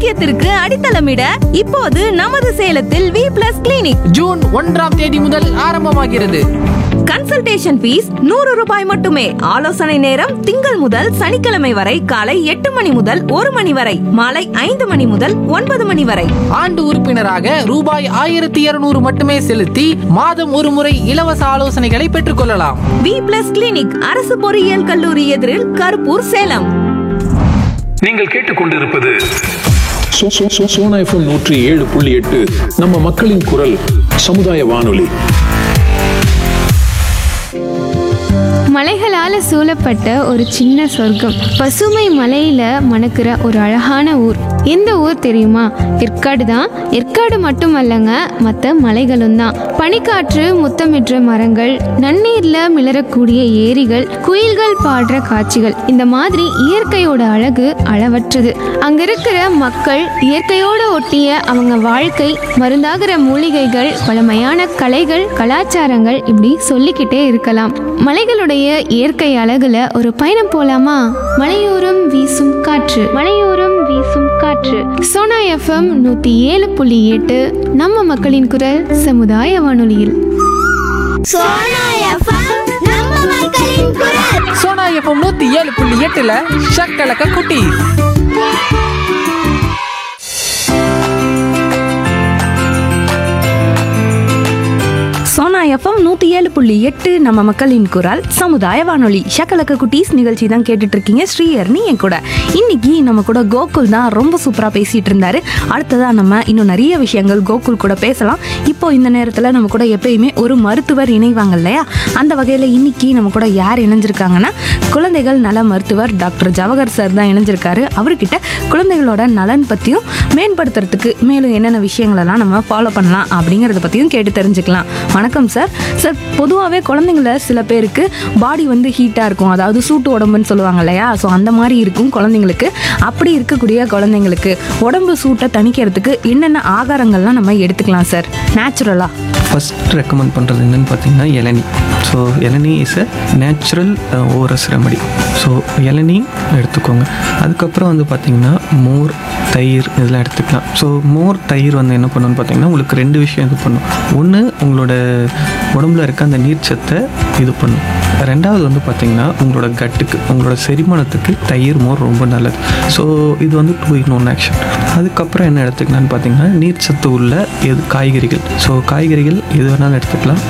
ஆரோக்கியத்திற்கு அடித்தளமிட இப்போது நமது சேலத்தில் வி பிளஸ் கிளினிக் ஜூன் ஒன்றாம் தேதி முதல் ஆரம்பமாகிறது கன்சல்டேஷன் ஃபீஸ் நூறு ரூபாய் மட்டுமே ஆலோசனை நேரம் திங்கள் முதல் சனிக்கிழமை வரை காலை எட்டு மணி முதல் ஒரு மணி வரை மாலை ஐந்து மணி முதல் ஒன்பது மணி வரை ஆண்டு உறுப்பினராக ரூபாய் ஆயிரத்தி இருநூறு மட்டுமே செலுத்தி மாதம் ஒரு முறை இலவச ஆலோசனைகளை பெற்றுக்கொள்ளலாம் வி பிளஸ் கிளினிக் அரசு பொறியியல் கல்லூரி எதிரில் கருப்பூர் சேலம் நீங்கள் கேட்டுக்கொண்டிருப்பது சோ- சோ- சோ- சோனா எஃப்எம் நூற்றி ஏழு புள்ளி எட்டு நம்ம மக்களின் குரல் சமுதாய வானொலி மலைகளால சூழப்பட்ட ஒரு சின்ன சொர்க்கம் பசுமை மலையில மணக்கிற ஒரு அழகான ஊர் எந்த ஊர் தெரியுமா ஏற்காடு தான் ஏற்காடு மட்டுமல்லங்க மற்ற மலைகளும் தான் பனிக்காற்று முத்தமிடுற மரங்கள் நன்னீர்ல மிளறக்கூடிய ஏரிகள் குயில்கள் பாடுற காட்சிகள் இந்த மாதிரி இயற்கையோட அழகு அளவற்றது அங்க இருக்கிற மக்கள் இயற்கையோட ஒட்டிய அவங்க வாழ்க்கை மருந்தாகிற மூலிகைகள் பழமையான கலைகள் கலாச்சாரங்கள் இப்படி சொல்லிக்கிட்டே இருக்கலாம் மலைகளுடைய இயற்கை அழகுல ஒரு பயணம் போலாமா மலையோரம் வீசும் காற்று மலையோரம் வீசும் காற்று சோனா எஃப்எம் நூத்தி ஏழு புள்ளி எட்டு நம்ம மக்களின் குரல் சமுதாய வானொலியில் சோனா எஃப்எம் நம்ம மக்களின் குரல் சோனா எஃப்எம் நூத்தி ஏழு புள்ளி எட்டுல ஷக்கலக்க குட்டி சோனா எஃப்எம் நூத்தி ஏழு புள்ளி எட்டு நம்ம மக்களின் குரல் சமுதாய வானொலி ஷக்கலக்க குட்டீஸ் நிகழ்ச்சி தான் கேட்டுட்டு இருக்கீங்க ஸ்ரீஹர்னி என் கூட இன்னைக்கு நம்ம கூட கோகுல் தான் ரொம்ப சூப்பரா பேசிட்டு இருந்தாரு அடுத்ததா நம்ம இன்னும் நிறைய விஷயங்கள் கோகுல் கூட பேசலாம் இப்போ இந்த நேரத்துல நம்ம கூட எப்பயுமே ஒரு மருத்துவர் இணைவாங்க இல்லையா அந்த வகையில இன்னைக்கு நம்ம கூட யார் இணைஞ்சிருக்காங்கன்னா குழந்தைகள் நல மருத்துவர் டாக்டர் ஜவஹர் சார் தான் இணைஞ்சிருக்காரு அவர்கிட்ட குழந்தைகளோட நலன் பத்தியும் மேம்படுத்துறதுக்கு மேலும் என்னென்ன விஷயங்களெல்லாம் நம்ம ஃபாலோ பண்ணலாம் அப்படிங்கறத பத்தியும் கேட்டு தெரிஞ்சுக்கலாம் வணக்கம் சார் சார் பொதுவாகவே குழந்தைங்கள சில பேருக்கு பாடி வந்து ஹீட்டாக இருக்கும் அதாவது சூட்டு உடம்புன்னு சொல்லுவாங்க இல்லையா ஸோ அந்த மாதிரி இருக்கும் குழந்தைங்களுக்கு அப்படி இருக்கக்கூடிய குழந்தைங்களுக்கு உடம்பு சூட்டை தணிக்கிறதுக்கு என்னென்ன ஆகாரங்கள்லாம் நம்ம எடுத்துக்கலாம் சார் நேச்சுரலாக ஃபஸ்ட் ரெக்கமெண்ட் பண்ணுறது என்னன்னு பார்த்தீங்கன்னா இளநி ஸோ இளநி is a natural ORS remedy so இளநி எடுத்துக்கோங்க அதுக்கப்புறம் வந்து பார்த்தீங்கன்னா மோர் தயிர் இதெல்லாம் எடுத்துக்கலாம் ஸோ மோர் தயிர் வந்து என்ன பண்ணணும்னு பார்த்தீங்கன்னா உங்களுக்கு ரெண்டு விஷயம் இது பண்ணும் ஒன்று உங்களோட உடம்புல இருக்க அந்த நீர்ச்சத்தை இது பண்ணும் ரெண்டாவது வந்து பார்த்தீங்கன்னா உங்களோட கட்டுக்கு உங்களோட செரிமானத்துக்கு தயிர் மோர் ரொம்ப நல்லது ஸோ இது வந்து டூ இன் ஒன் ஆக்ஷன் அதுக்கப்புறம் என்ன எடுத்துக்கலாம்னு பார்த்தீங்கன்னா நீர்ச்சத்து உள்ள எது காய்கறிகள் ஸோ காய்கறிகள் எது வேணாலும் எடுத்துக்கலாம்